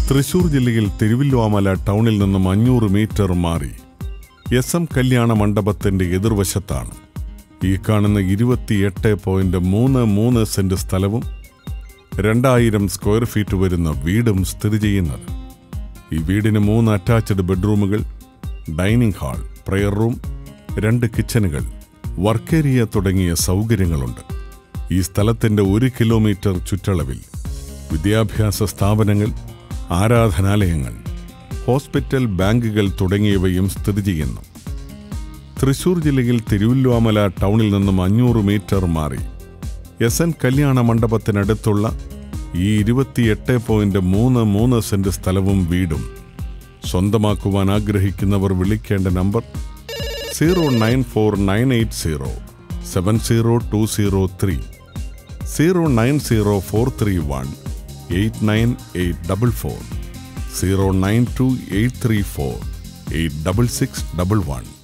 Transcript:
തൃശൂർ ജില്ലയിൽ തിരുവില്ലുവാമല ടൗണിൽ നിന്നും അഞ്ഞൂറ് മീറ്റർ മാറി എസ് എം കല്യാണ മണ്ഡപത്തിന്റെ എതിർവശത്താണ് ഈ കാണുന്ന ഇരുപത്തിയെട്ട് പോയിന്റ് മൂന്ന് മൂന്ന് സെന്റ് സ്ഥലവും രണ്ടായിരം സ്ക്വയർ ഫീറ്റ് വരുന്ന വീടും സ്ഥിതി ചെയ്യുന്നത് ഈ വീടിന് മൂന്ന് അറ്റാച്ച്ഡ് ബെഡ്റൂമുകൾ ഡൈനിങ് ഹാൾ പ്രെയർ റൂം രണ്ട് കിച്ചണുകൾ വർക്ക് ഏരിയ തുടങ്ങിയ സൗകര്യങ്ങളുണ്ട് ഈ സ്ഥലത്തിന്റെ ഒരു കിലോമീറ്റർ ചുറ്റളവിൽ വിദ്യാഭ്യാസ സ്ഥാപനങ്ങൾ ആരാധനാലയങ്ങൾ ഹോസ്പിറ്റൽ ബാങ്കുകൾ തുടങ്ങിയവയും സ്ഥിതി ചെയ്യുന്നു തൃശൂർ ജില്ലയിൽ തിരുവല്ലുവാമല ടൗണിൽ നിന്നും അഞ്ഞൂറ് മീറ്റർ മാറി എസ് എൻ കല്യാണ മണ്ഡപത്തിനടുത്തുള്ള ഈ ഇരുപത്തിയെട്ട് പോയിന്റ് മൂന്ന് മൂന്ന് സെന്റ് സ്ഥലവും വീടും സ്വന്തമാക്കുവാൻ ആഗ്രഹിക്കുന്നവർ വിളിക്കേണ്ട number zero nine four nine eight zero seven zero two zero three zero nine zero four three one eight nine eight double four zero nine two eight three four eight double six double one